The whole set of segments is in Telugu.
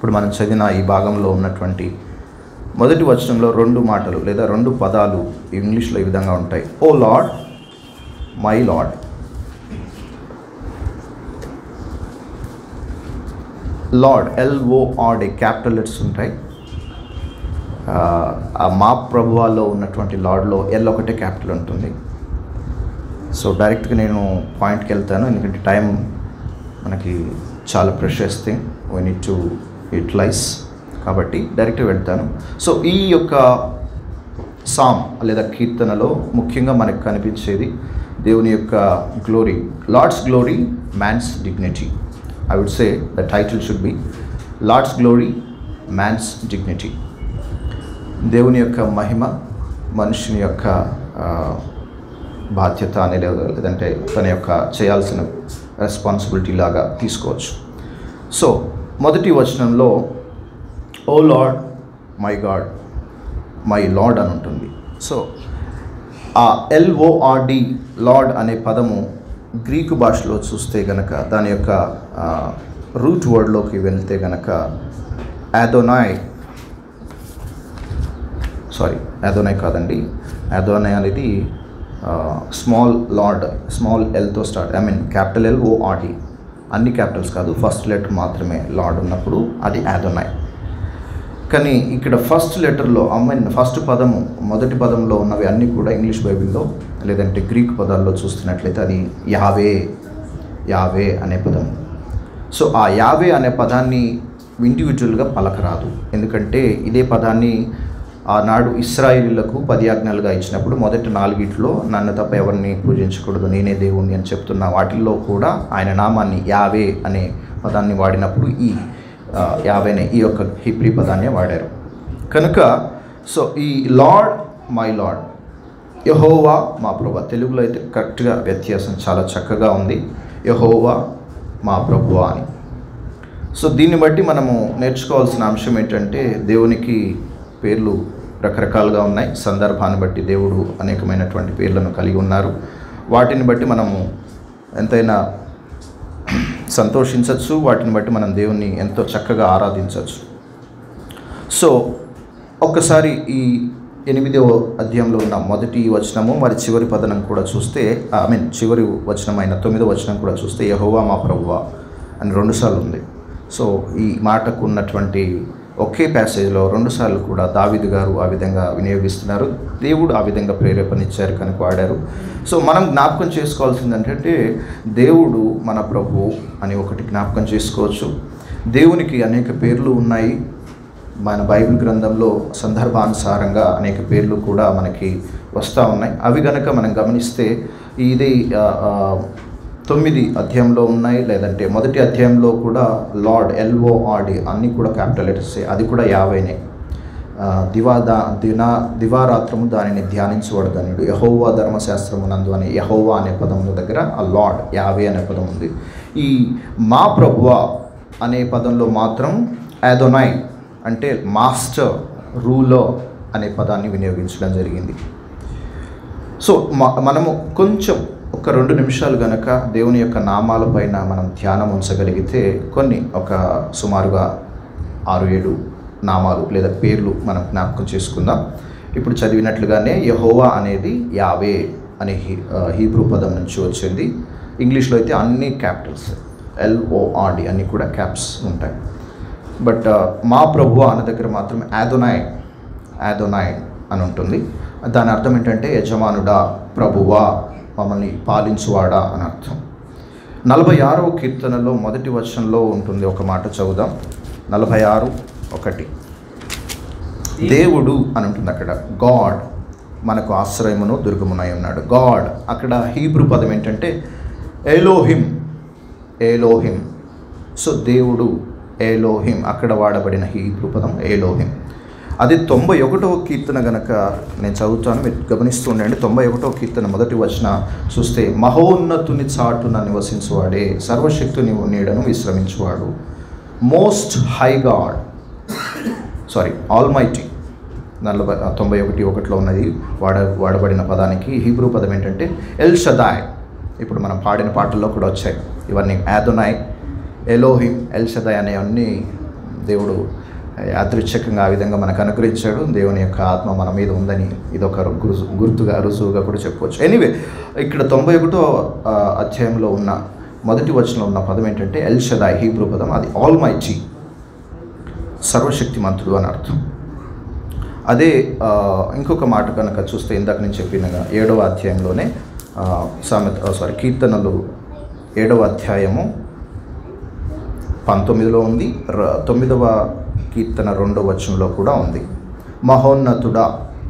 ఇప్పుడు మనం చదివిన ఈ భాగంలో ఉన్నటువంటి మొదటి వచనంలో రెండు మాటలు లేదా రెండు పదాలు ఇంగ్లీష్లో ఈ విధంగా ఉంటాయి O Lord my Lord Lord ఎల్ఓఆర్డే క్యాపిటల్ లెట్స్ ఉంటాయి ఆ, ఆ మా ప్రభువాల్లో ఉన్నటువంటి లార్డ్లో ఎల్ ఒకటే క్యాపిటల్ ఉంటుంది సో డైరెక్ట్గా నేను పాయింట్కి వెళ్తాను ఎందుకంటే టైం మనకి చాలా precious thing we need to utilize కాబట్టి డైరెక్ట్గా వెళ్తాను సో ఈ యొక్క సామ్ లేదా కీర్తనలో ముఖ్యంగా మనకు కనిపించేది దేవుని యొక్క glory Lord's glory man's dignity I would say the title should be Lord's glory man's dignity దేవుని యొక్క మహిమ మనుషుని యొక్క ఆ, బాధ్యత అనే లేదా- లేదంటే తన యొక్క చేయాల్సిన రెస్పాన్సిబిలిటీ లాగా తీసుకోవచ్చు సో మొదటి వచనంలో O Lord my God my Lord అని ఉంటుంది సో ఆ ఎల్ఓఆర్డి లార్డ్ అనే పదము గ్రీకు భాషలో చూస్తే గనక దాని యొక్క రూట్ వర్డ్లోకి వెళ్తే గనక యాదోనాయ్ సారీ యాదోనాయ్ కాదండి యాదోనాయ్ అనేది స్మాల్ లార్డ్ స్మాల్ ఎల్తో start I mean capital L O R D అన్ని క్యాపిటల్స్ కాదు ఫస్ట్ లెటర్ మాత్రమే లార్డ్ ఉన్నప్పుడు అది యాదోనాయ్ కానీ ఇక్కడ ఫస్ట్ లెటర్లో ఐ మీన్ ఫస్ట్ పదము మొదటి పదంలో ఉన్నవి అన్నీ కూడా ఇంగ్లీష్ బైబిల్లో లేదంటే గ్రీక్ పదాల్లో చూస్తున్నట్లయితే అది యావే యావే అనే పదం సో ఆ యావే అనే పదాన్ని ఇండివిజువల్గా పలకరాదు ఎందుకంటే ఇదే పదాన్ని ఆనాడు ఇస్రాయిలీలకు పది ఆజ్ఞలుగా ఇచ్చినప్పుడు మొదటి నాలుగిట్లో నన్ను తప్ప ఎవరిని పూజించకూడదు నేనే దేవుణ్ణి అని చెప్తున్న వాటిల్లో కూడా ఆయన నామాన్ని యావే అనే పదాన్ని వాడినప్పుడు ఈ ఆ, యావేనే ఈ యొక్క హిబ్రీ పదాన్ని వాడారు కనుక సో ఈ లార్డ్ మై లార్డ్ యహోవా మా ప్రభు తెలుగులో అయితే కరెక్ట్గా వ్యత్యాసం చాలా చక్కగా ఉంది యహోవా మా ప్రభు అని సో దీన్ని బట్టి మనము నేర్చుకోవాల్సిన అంశం ఏంటంటే దేవునికి పేర్లు రకరకాలుగా ఉన్నాయి సందర్భాన్ని బట్టి దేవుడు అనేకమైనటువంటి పేర్లను కలిగి ఉన్నారు వాటిని బట్టి మనము ఎంతైనా సంతోషించవచ్చు వాటిని బట్టి మనం దేవుణ్ణి ఎంతో చక్కగా ఆరాధించవచ్చు సో ఒక్కసారి ఈ ఎనిమిదవ అధ్యాయంలో ఉన్న మొదటి వచనము మరి చివరి పదనం కూడా చూస్తే ఐ మీన్ చివరి వచనం అయిన తొమ్మిదో వచనం కూడా చూస్తే యహోవా మా ప్రభువా అని రెండుసార్లు ఉంది సో ఈ మాటకు ఉన్నటువంటి ఒకే ప్యాసేజ్లో రెండుసార్లు కూడా దావిదు గారు ఆ విధంగా వినియోగిస్తున్నారు దేవుడు ఆ విధంగా ప్రేరేపణిచ్చారు కనుక వాడారు సో మనం జ్ఞాపకం చేసుకోవాల్సింది ఏంటంటే దేవుడు మన ప్రభు అని ఒకటి జ్ఞాపకం చేసుకోవచ్చు దేవునికి అనేక పేర్లు ఉన్నాయి మన బైబిల్ గ్రంథంలో సందర్భానుసారంగా అనేక పేర్లు కూడా మనకి వస్తూ ఉన్నాయి అవి గనక మనం గమనిస్తే ఇది ఆ, ఆ, తొమ్మిది అధ్యాయంలో ఉన్నాయి లేదంటే మొదటి అధ్యాయంలో కూడా లార్డ్ ఎల్ఓఆర్డి అన్నీ కూడా క్యాపిటల్ లెటర్స్ అది కూడా యాభైనే ఆ, దివా దా దినా దివారాత్రము దానిని ధ్యానించబడదనుడు యహోవా ధర్మశాస్త్రము నందు అనే యహోవా అనే పదముల దగ్గర ఆ లార్డ్ యావే అనే పదం ఉంది ఈ మా ప్రభువా అనే పదంలో మాత్రం యాదోనై అంటే మాస్టర్ రూలర్ అనే పదాన్ని వినియోగించడం జరిగింది సో మ- మనము కొంచెం ఒక రెండు నిమిషాలు గనక దేవుని యొక్క నామాలపైన మనం ధ్యానం ఉంచగలిగితే కొన్ని ఒక సుమారుగా ఆరు ఏడు నామాలు లేదా పేర్లు మనం జ్ఞాపకం చేసుకుందాం ఇప్పుడు చదివినట్లుగానే యహోవా అనేది యావే అనే హీ ఆ, హీబ్రూ పదం నుంచి వచ్చింది ఇంగ్లీష్లో అయితే అన్ని క్యాపిటల్స్ ఎల్ఓఆర్డి అన్నీ కూడా క్యాప్స్ ఉంటాయి బట్ మా ప్రభు అన్న దగ్గర మాత్రం యాదోనాయ్ యాదోనాయ్ అని ఉంటుంది దాని అర్థం ఏంటంటే యజమానుడా ప్రభువా మమ్మల్ని పాలించువాడా అని అర్థం నలభై ఆరవ కీర్తనలో మొదటి వచనంలో ఉంటుంది ఒక మాట చదువుదాం నలభై ఆరు ఒకటి దేవుడు అని ఉంటుంది అక్కడ గాడ్ మనకు ఆశ్రయమును దుర్గమునై ఉన్నాడు గాడ్ అక్కడ హీబ్రూ పదం ఏంటంటే ఎలోహిం ఏలోహిం సో దేవుడు ఏలోహిం అక్కడ వాడబడిన హీబ్రూ పదం ఏలోహిం అది తొంభై ఒకటవ కీర్తన గనక నేను చదువుతాను మీరు గమనిస్తూ ఉండండి తొంభై ఒకటవ కీర్తన మొదటి వచన చూస్తే మహోన్నతుని చాటున నివసించువాడే సర్వశక్తుని నీడను విశ్రమించువాడు most high God sorry almighty నలభై తొంభై ఒకటి ఒకటిలో ఉన్నది వాడ వాడబడిన పదానికి హీబ్రూ పదం ఏంటంటే ఎల్ షదాయ్ ఇప్పుడు మనం పాడిన పాటల్లో కూడా వచ్చాయి ఇవన్నీ యాదోనాయ్ ఎలోహిం ఎల్ షదాయ్ అనేవన్నీ దేవుడు యాదృచ్ఛికంగా ఆ విధంగా మనకు అనుగ్రహించాడు దేవుని యొక్క ఆత్మ మన మీద ఉందని ఇదొక గురు గుర్తుగా రుజువుగా కూడా చెప్పవచ్చు ఎనీవే ఇక్కడ తొంభై ఒకటో ఆ, అధ్యాయంలో ఉన్న మొదటి వచనంలో ఉన్న పదం ఏంటంటే ఎల్ షదాయ్ హీబ్రూ పదం అది ఆల్ మైటీ సర్వశక్తిమంతుడు అని అర్థం అదే ఆ, ఇంకొక మాట కనుక చూస్తే ఇందాక నేను చెప్పినగా ఏడవ అధ్యాయంలోనే ఆ, సామెత సారీ కీర్తనలు ఏడవ అధ్యాయము పంతొమ్మిదిలో ఉంది ర- తొమ్మిదవ కీర్తన రెండవ వచనంలో కూడా ఉంది మహోన్నతుడా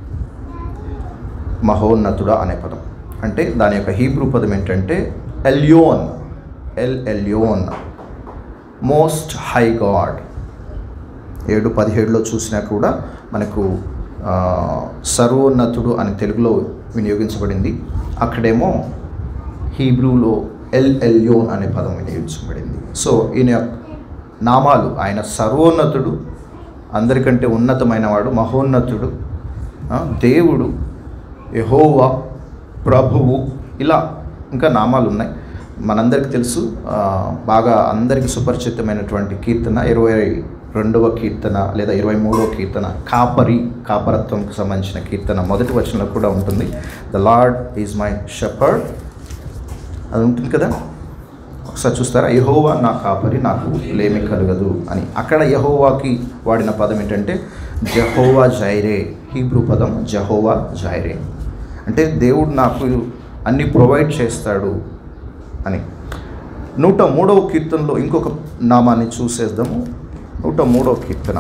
మహోన్నతుడా అనే పదం అంటే దాని యొక్క హీబ్రూ పదం ఏంటంటే Elyon El Elyon most high God ఏడు పదిహేడులో చూసినా కూడా మనకు ఆ, సర్వోన్నతుడు అని తెలుగులో వినియోగించబడింది అక్కడేమో హీబ్రూలో ఎల్ ఎల్యోన్ అనే పదం వినియోగించబడింది సో ఈయన యొక్క నామాలు ఆయన సర్వోన్నతుడు అందరికంటే ఉన్నతమైన వాడు మహోన్నతుడు ఆ, దేవుడు యహోవా ప్రభువు ఇలా ఇంకా నామాలు ఉన్నాయి మనందరికీ తెలుసు ఆ, బాగా అందరికీ సుపరిచితమైనటువంటి కీర్తన ఇరవై రెండవ కీర్తన లేదా ఇరవై మూడవ కీర్తన కాపరి కాపరత్వంకి సంబంధించిన కీర్తన మొదటి వచనంలో కూడా ఉంటుంది the Lord is my shepherd అది ఉంటుంది కదా ఒకసారి చూస్తారా యహోవా నా కాపరి నాకు లేమి కలగదు అని అక్కడ యహోవాకి వాడిన పదం ఏంటంటే జహోవా జైరే హీబ్రూ పదం జహోవా జైరే అంటే దేవుడు నాకు అన్ని ప్రొవైడ్ చేస్తాడు అని నూట మూడవ కీర్తనలో ఇంకొక నామాన్ని చూసేద్దాము నూట మూడవ కీర్తన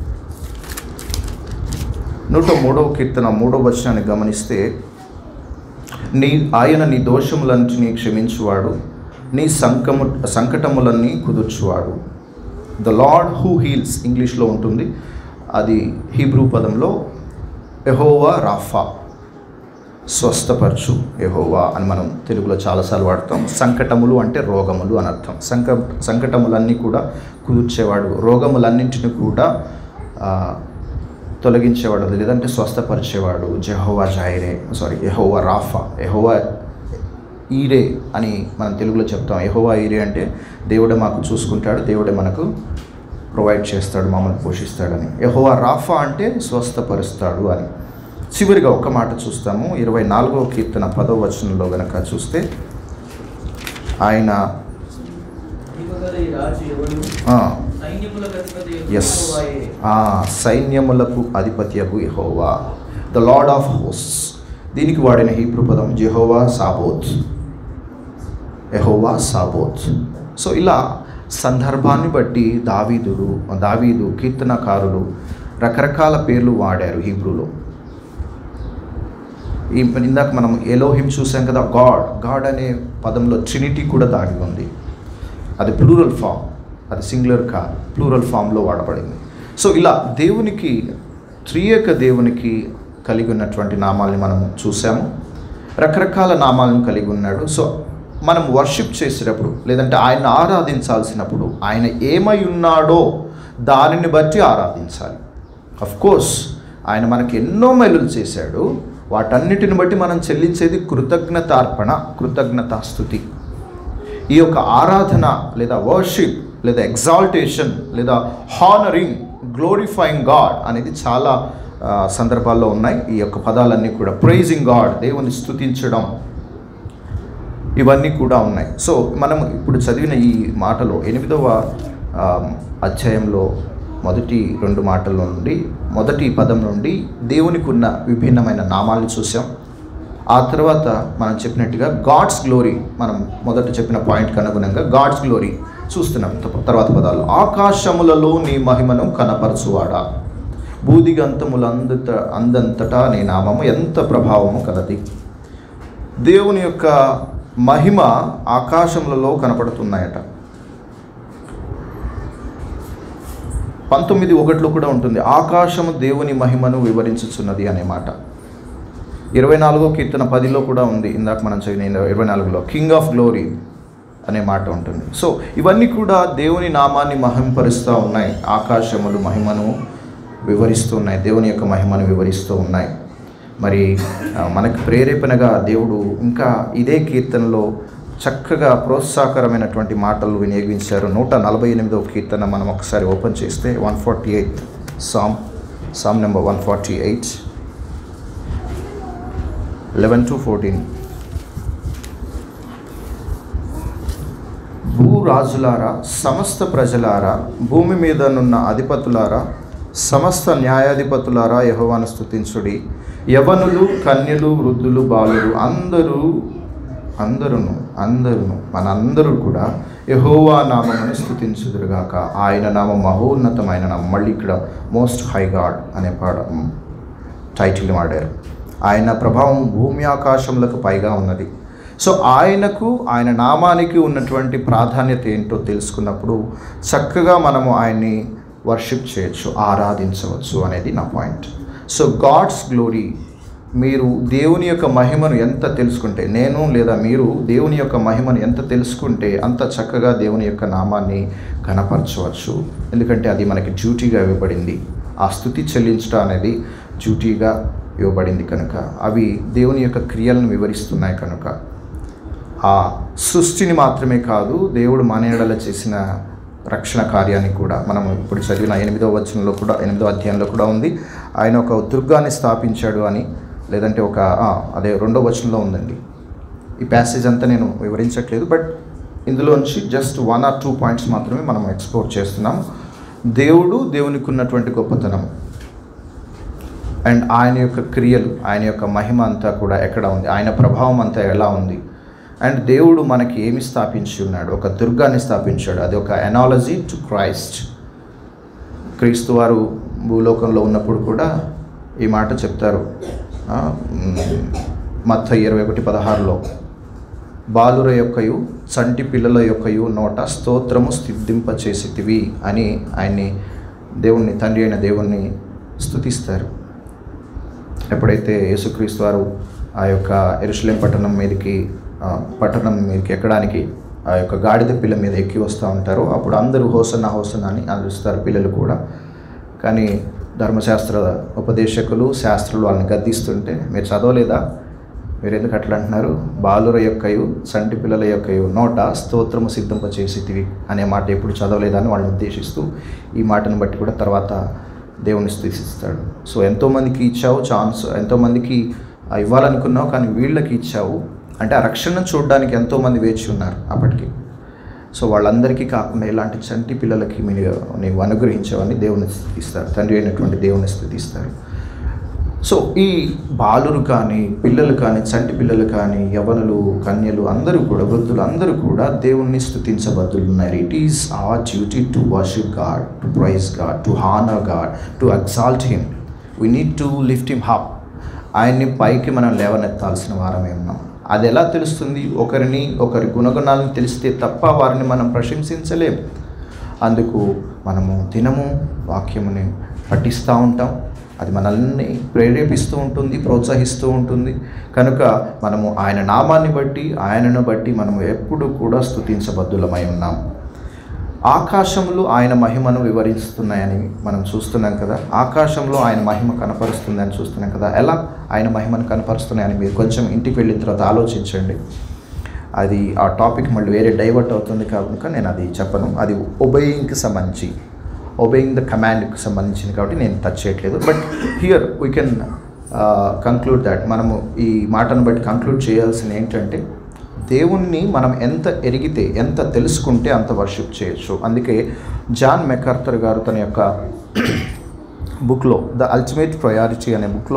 నూట మూడవ కీర్తన మూడవ వచనాన్ని గమనిస్తే నీ ఆయన నీ దోషములన్నిటినీ క్షమించువాడు నీ సంకము సంకటములన్నీ కుదుర్చువాడు ద లార్డ్ హూ హీల్స్ ఇంగ్లీష్లో ఉంటుంది అది హీబ్రూ పదంలో ఎహోవా రాఫా స్వస్థపరచు యెహోవా అని మనం తెలుగులో చాలాసార్లు వాడతాం సంకటములు అంటే రోగములు అని అర్థం సంక సంకటములన్నీ కూడా కూర్చేవాడు రోగములన్నింటిని కూడా ఆ, తొలగించేవాడు లేదంటే స్వస్థపరిచేవాడు Jehovah Jireh sorry Jehovah Rapha Jehovah Jireh అని మనం తెలుగులో చెప్తాం యెహోవా ఈరే అంటే దేవుడే మాకు చూసుకుంటాడు దేవుడే మనకు ప్రొవైడ్ చేస్తాడు మమ్మల్ని పోషిస్తాడని యెహోవా రాఫా అంటే స్వస్థపరుస్తాడు అని చివరిగా ఒక మాట చూస్తాము ఇరవై నాలుగవ కీర్తన పదవ వచనంలో గనక చూస్తే ఆయన మహిమగల ఈ రాజు ఎవడు సైన్యములకు అధిపతి ఎస్ యెహోవాయే. సైన్యములకు అధిపత్యకు యెహోవా ద లార్డ్ ఆఫ్ హోస్ దీనికి వాడిన హీబ్రూ పదం జెహోవా సాబోత్ యెహోవా సాబోత్ సో ఇలా సందర్భాన్ని బట్టి దావీదుడు దావీదు కీర్తనకారులు రకరకాల పేర్లు వాడారు హీబ్రూలో ఈ ఇందాక మనం ఎలోహిం చూసాం కదా గాడ్ గాడ్ అనే పదంలో ట్రినిటీ కూడా దాగి ఉంది అది ప్లూరల్ ఫామ్ అది సింగులర్ కాదు ప్లూరల్ ఫామ్లో వాడబడింది సో ఇలా దేవునికి త్రియేక దేవునికి కలిగి ఉన్నటువంటి నామాల్ని మనం చూసాము రకరకాల నామాలను కలిగి ఉన్నాడు సో మనం వర్షిప్ చేసేటప్పుడు లేదంటే ఆయన ఆరాధించాల్సినప్పుడు ఆయన ఏమై ఉన్నాడో దానిని బట్టి ఆరాధించాలి అఫ్ కోర్స్ ఆయన మనకి ఎన్నో మేలులు చేశాడు వాటన్నిటిని బట్టి మనం చెల్లించేది కృతజ్ఞతార్పణ కృతజ్ఞతాస్థుతి ఈ యొక్క ఆరాధన లేదా వర్షిప్ లేదా ఎగ్జాల్టేషన్ లేదా హానరింగ్ గ్లోరిఫైయింగ్ గాడ్ అనేది చాలా ఆ, సందర్భాల్లో ఉన్నాయి ఈ యొక్క పదాలన్నీ కూడా ప్రైజింగ్ గాడ్ దేవుని స్తుతించడం ఇవన్నీ కూడా ఉన్నాయి సో మనం ఇప్పుడు చదివిన ఈ మాటలో ఎనిమిదవ ఆ, అధ్యాయంలో మొదటి రెండు మాటల నుండి మొదటి పదం నుండి దేవునికి ఉన్న విభిన్నమైన నామాలను చూసాం ఆ తర్వాత మనం చెప్పినట్టుగా గాడ్స్ గ్లోరీ మనం మొదట చెప్పిన పాయింట్కి అనుగుణంగా గాడ్స్ గ్లోరీ చూస్తున్నాం త- తర్వాత పదాలు ఆకాశములలో నీ మహిమను కనపరచువాడా బూదిగంతములందట అందంతటా నీ నామము ఎంత ప్రభావము కలది దేవుని యొక్క మహిమ ఆకాశములలో కనపడుతున్నాయట పంతొమ్మిది ఒకటిలో కూడా ఉంటుంది ఆకాశము దేవుని మహిమను వివరించుచున్నది అనే మాట ఇరవై నాలుగో కీర్తన పదిలో కూడా ఉంది ఇందాక మనం చదివిన ఇరవై నాలుగులో కింగ్ ఆఫ్ గ్లోరీ అనే మాట ఉంటుంది సో ఇవన్నీ కూడా దేవుని నామాన్ని మహింపరుస్తూ ఉన్నాయి ఆకాశములు మహిమను వివరిస్తూ ఉన్నాయి దేవుని యొక్క మహిమను వివరిస్తూ ఉన్నాయి మరి ఆ, మనకు ప్రేరేపణగా దేవుడు ఇంకా ఇదే కీర్తనలో చక్కగా ప్రోత్సాహకరమైనటువంటి మాటలు వినియోగించారు నూట నలభై ఎనిమిదవ కీర్తన మనం ఒకసారి ఓపెన్ చేస్తే one forty eighth psalm psalm number one forty eight eleven to fourteen భూరాజులారా సమస్త ప్రజలారా భూమి మీదనున్న అధిపతులారా సమస్త న్యాయాధిపతులారా యహోవాను స్థుతించుడి యవనులు కన్యలు వృద్ధులు బాలురు అందరూ అందరును అందరును మనందరూ కూడా యహోవా నామమును స్థుతించుదురుగాక ఆయన నామం మహోన్నతమైన నామం మళ్ళీ ఇక్కడ మోస్ట్ హై గాడ్ అనే పాడ టైటిల్ వాడారు ఆయన ప్రభావం భూమి ఆకాశములకు పైగా ఉన్నది సో ఆయనకు ఆయన నామానికి ఉన్నటువంటి ప్రాధాన్యత ఏంటో తెలుసుకున్నప్పుడు చక్కగా మనము ఆయన్ని వర్షిప్ చేయొచ్చు ఆరాధించవచ్చు అనేది నా పాయింట్ సో గాడ్స్ గ్లోరీ మీరు దేవుని యొక్క మహిమను ఎంత తెలుసుకుంటే నేను లేదా మీరు దేవుని యొక్క మహిమను ఎంత తెలుసుకుంటే అంత చక్కగా దేవుని యొక్క నామాన్ని కనపరచవచ్చు ఎందుకంటే అది మనకి డ్యూటీగా ఇవ్వబడింది ఆ స్థుతి చెల్లించడం అనేది డ్యూటీగా ఇవ్వబడింది కనుక అవి దేవుని యొక్క క్రియలను వివరిస్తున్నాయి కనుక ఆ సృష్టిని మాత్రమే కాదు దేవుడు మానేడల చేసిన రక్షణ కార్యాన్ని కూడా మనం ఇప్పుడు చదివిన ఎనిమిదవ వచనంలో కూడా ఎనిమిదవ అధ్యాయంలో కూడా ఉంది ఆయన ఒక దుర్గాన్ని స్థాపించాడు అని లేదంటే ఒక ఆ, అదే రెండో వచనంలో ఉందండి ఈ ప్యాసేజ్ అంతా నేను వివరించట్లేదు బట్ ఇందులోంచి just one or two points మాత్రమే మనం ఎక్స్ప్లోర్ చేస్తున్నాం దేవుడు దేవునికి ఉన్నటువంటి గొప్పతనం అండ్ ఆయన యొక్క క్రియలు ఆయన యొక్క మహిమ అంతా కూడా ఎక్కడ ఉంది ఆయన ప్రభావం అంతా ఎలా ఉంది అండ్ దేవుడు మనకి ఏమి స్థాపించి ఉన్నాడు ఒక దుర్గాన్ని స్థాపించాడు అది ఒక ఎనాలజీ టు క్రైస్ట్ క్రీస్తు వారు భూలోకంలో ఉన్నప్పుడు కూడా ఈ మాట చెప్తారు ఆ, మ్, మత్త ఇరవై ఒకటి పదహారులో బాలుర యొక్కయు చంటి పిల్లల యొక్కయు నోట స్తోత్రము స్థిద్దింప చేసేటివి అని ఆయన్ని దేవుణ్ణి తండ్రి అయిన దేవుణ్ణి స్తుతిస్తారు ఎప్పుడైతే యేసుక్రీస్తు వారు ఆ యొక్క ఎరుసలేం పట్టణం మీదకి ఆ, పట్టణం మీదకి ఎక్కడానికి ఆ యొక్క గాడిద పిల్ల మీద ఎక్కి వస్తూ ఉంటారో అప్పుడు అందరూ హోసన్న హోసన్న అని అరుస్తారు పిల్లలు కూడా కానీ ధర్మశాస్త్ర ఉపదేశకులు శాస్త్రులు వాళ్ళని గద్దిస్తుంటే మీరు చదవలేదా మీరు ఎందుకు అట్లా అంటున్నారు బాలుర యొక్కయు సంటి పిల్లల యొక్కయు నోట స్తోత్రము సిద్ధింప చేసేటివి అనే మాట ఎప్పుడు చదవలేదని వాళ్ళని ఉద్దేశిస్తూ ఈ మాటను బట్టి కూడా తర్వాత దేవుని స్థుతిస్తాడు సో ఎంతోమందికి ఇచ్చావు ఛాన్స్ ఎంతోమందికి ఆ, ఇవ్వాలనుకున్నావు కానీ వీళ్ళకి ఇచ్చావు అంటే ఆ రక్షణ చూడడానికి ఎంతోమంది వేచి ఉన్నారు అప్పటికి సో వాళ్ళందరికీ కాకుండా ఇలాంటి చంటి పిల్లలకి మీరు నీవు అనుగ్రహించావని దేవుని స్థుతిస్తారు తండ్రి అయినటువంటి దేవుని స్థుతిస్తారు సో ఈ బాలురు కానీ పిల్లలు కానీ చంటి పిల్లలు కానీ యవనులు కన్యలు అందరూ కూడా వృద్ధులు అందరూ కూడా దేవుణ్ణి స్థుతించబద్దులున్నారు it is our duty to worship God to praise God to honour God to exalt him we need to lift him up ఆయన్ని పైకి మనం లేవనెత్తాల్సిన వారమే ఉన్నాం అది ఎలా తెలుస్తుంది ఒకరిని ఒకరి గుణగుణాలను తెలిస్తే తప్ప వారిని మనం ప్రశంసించలేం అందుకు మనము దినము వాక్యముని పఠిస్తూ ఉంటాం అది మనల్ని ప్రేరేపిస్తూ ఉంటుంది ప్రోత్సహిస్తూ ఉంటుంది కనుక మనము ఆయన నామాన్ని బట్టి ఆయనను బట్టి మనము ఎప్పుడు కూడా స్థుతించబద్దులమై ఉన్నాం ఆకాశములు ఆయన మహిమను వివరిస్తున్నాయని మనం చూస్తున్నాం కదా ఆకాశంలో ఆయన మహిమ కనపరుస్తుందని చూస్తున్నాం కదా ఎలా ఆయన మహిమను కనపరుస్తున్నాయని మీరు కొంచెం ఇంటికి వెళ్ళిన తర్వాత ఆలోచించండి అది ఆ టాపిక్ మళ్ళీ వేరే డైవర్ట్ అవుతుంది కనుక నేను అది చెప్పను అది ఒబేయింగ్కి సంబంధించి ఒబేయింగ్ ద కమాండ్కి సంబంధించింది కాబట్టి నేను టచ్ చేయట్లేదు but here we can conclude that మనము ఈ మాటను బట్టి కంక్లూడ్ చేయాల్సిన ఏంటంటే దేవుణ్ణి మనం ఎంత ఎరిగితే ఎంత తెలుసుకుంటే అంత వర్షిప్ చేయొచ్చు అందుకే జాన్ మెకార్థర్ గారు తన యొక్క బుక్లో ద అల్టిమేట్ ప్రయారిటీ అనే బుక్లో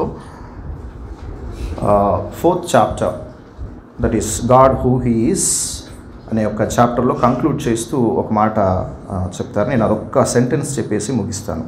fourth chapter that is God who he is అనే ఒక చాప్టర్లో కంక్లూడ్ చేస్తూ ఒక మాట ఆ, చెప్తారు నేను అదొక్క సెంటెన్స్ చెప్పేసి ముగిస్తాను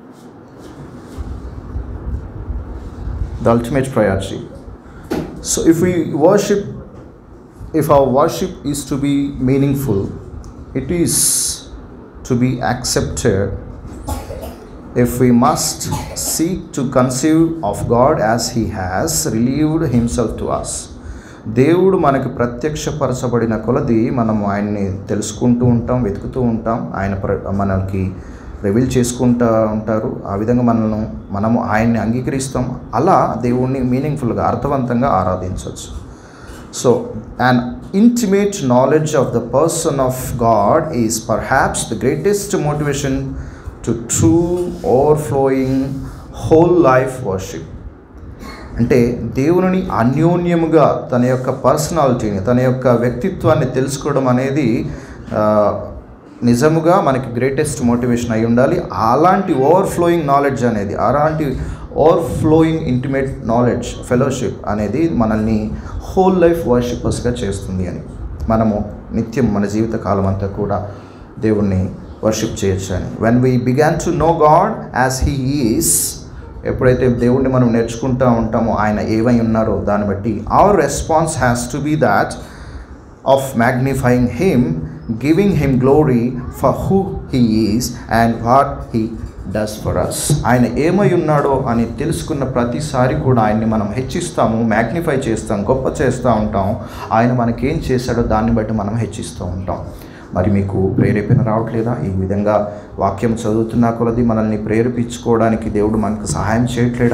the ultimate priority so if we worship if our worship is to be meaningful, it is to be accepted if we must seek to conceive of God as He has relieved Himself to us. దేవుడు మనకి ప్రత్యక్షపరచబడిన కొలది మనము ఆయన్ని తెలుసుకుంటూ ఉంటాం వెతుకుతూ ఉంటాం ఆయన ప్ర మనకి రివీల్ చేసుకుంటూ ఉంటారు ఆ విధంగా మనల్ని మనము ఆయన్ని అంగీకరిస్తాం అలా దేవుణ్ణి మీనింగ్ఫుల్గా అర్థవంతంగా ఆరాధించవచ్చు so and intimate knowledge of the person of God is perhaps the greatest motivation to true, overflowing, whole life worship. అంటే దేవుని అన్యోన్యముగా తన యొక్క పర్సనాలిటీని తన యొక్క వ్యక్తిత్వాన్ని తెలుసుకోవడం అనేది ఆ, నిజముగా మనకి గ్రేటెస్ట్ మోటివేషన్ అయి ఉండాలి అలాంటి ఓవర్ఫ్లోయింగ్ నాలెడ్జ్ అనేది అలాంటి ఓవర్ఫ్లోయింగ్ ఇంటిమేట్ నాలెడ్జ్ ఫెలోషిప్ అనేది మనల్ని హోల్ లైఫ్ వర్షిపర్స్గా చేస్తుంది అని మనము నిత్యం మన జీవిత కాలం అంతా కూడా దేవుణ్ణి వర్షిప్ చేయొచ్చు అని when we began to know God as he is ఎప్పుడైతే దేవుణ్ణి మనం నేర్చుకుంటూ ఉంటామో ఆయన ఏవై ఉన్నారో దాన్ని బట్టి our response has to be that of magnifying him giving him glory for who he is and what he does for us ఆయన ఏమై ఉన్నాడో అని తెలుసుకున్న ప్రతిసారి కూడా ఆయన్ని మనం హెచ్చిస్తాము మ్యాగ్నిఫై చేస్తాం గొప్ప చేస్తూ ఉంటాం ఆయన మనకేం చేశాడో దాన్ని బట్టి మనం హెచ్చిస్తూ ఉంటాం మరి మీకు ప్రేరేపణ రావట్లేదా ఈ విధంగా వాక్యం చదువుతున్న కొలది మనల్ని ప్రేరేపించుకోవడానికి దేవుడు మనకు సహాయం చేయట్లేడా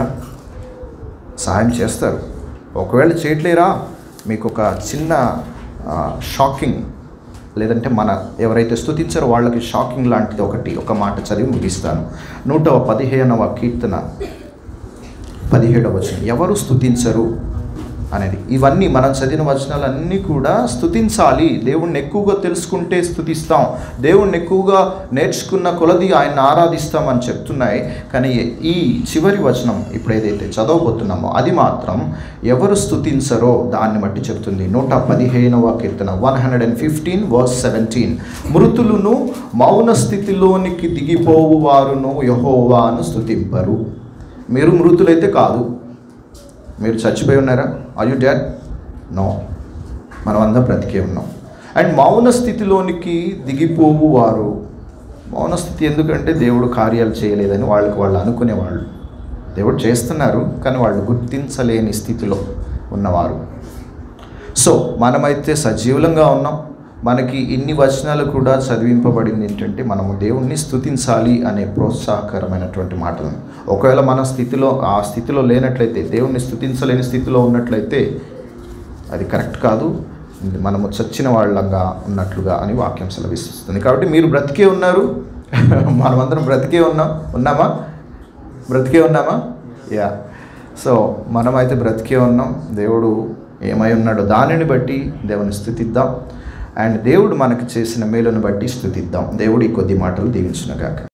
సహాయం చేస్తారు ఒకవేళ చేయట్లేరా మీకు ఒక చిన్న షాకింగ్ లేదంటే మన ఎవరైతే స్తుతించారో వాళ్ళకి షాకింగ్ లాంటిది ఒకటి ఒక మాట చదివి ముగిస్తాను నూట పదిహేనవ కీర్తన పదిహేడవ వచనం ఎవరు స్తుతించరు అనేది ఇవన్నీ మనం చదివిన వచనాలన్నీ కూడా స్తుతించాలి దేవుణ్ణి ఎక్కువగా తెలుసుకుంటే స్తుతిస్తాం దేవుణ్ణి ఎక్కువగా నేర్చుకున్న కొలది ఆయన ఆరాధిస్తామని చెప్తున్నాయి కానీ ఈ చివరి వచనం ఇప్పుడు ఏదైతే చదవబోతున్నామో అది మాత్రం ఎవరు స్తుతించరో దాన్ని బట్టి చెప్తుంది నూట పదిహేనవ కీర్తన one hundred and fifteen verse seventeen మృతులను మౌన స్థితిలోనికి దిగిపోవు వారును యహోవాను స్తుతింపరు మీరు మృతులైతే కాదు మీరు చచ్చిపోయి ఉన్నారా ఆర్ యు డెడ్ నో మనం అందరం బ్రతికే ఉన్నాం అండ్ మౌన స్థితిలోనికి దిగిపోవు వారు మౌన స్థితి ఎందుకంటే దేవుడు కార్యాలు చేయలేదని వాళ్ళకి వాళ్ళు అనుకునేవాళ్ళు దేవుడు చేస్తున్నారు కానీ వాళ్ళు గుర్తించలేని స్థితిలో ఉన్నవారు సో మనమైతే సజీవులంగా ఉన్నాం మనకి ఇన్ని వచనాలు కూడా చదివింపబడింది ఏంటంటే మనము దేవుణ్ణి స్తుతించాలి అనే ప్రోత్సాహకరమైనటువంటి మాటలు ఒకవేళ మన స్థితిలో ఆ స్థితిలో లేనట్లయితే దేవుణ్ణి స్తుతించలేని స్థితిలో ఉన్నట్లయితే అది కరెక్ట్ కాదు మనము చచ్చిన వాళ్ళంగా ఉన్నట్లుగా అని వాక్యం సెలవిస్తుంది కాబట్టి మీరు బ్రతికే ఉన్నారు మనమందరం బ్రతికే ఉన్నాం ఉన్నామా బ్రతికే ఉన్నామా యా సో మనమైతే బ్రతికే ఉన్నాం దేవుడు ఏమై ఉన్నాడో దానిని బట్టి దేవుని స్థుతిద్దాం అండ్ దేవుడు మనకు చేసిన మేలును బట్టి స్థుతిద్దాం దేవుడు ఈ కొద్ది మాటలు దీవించునుగాక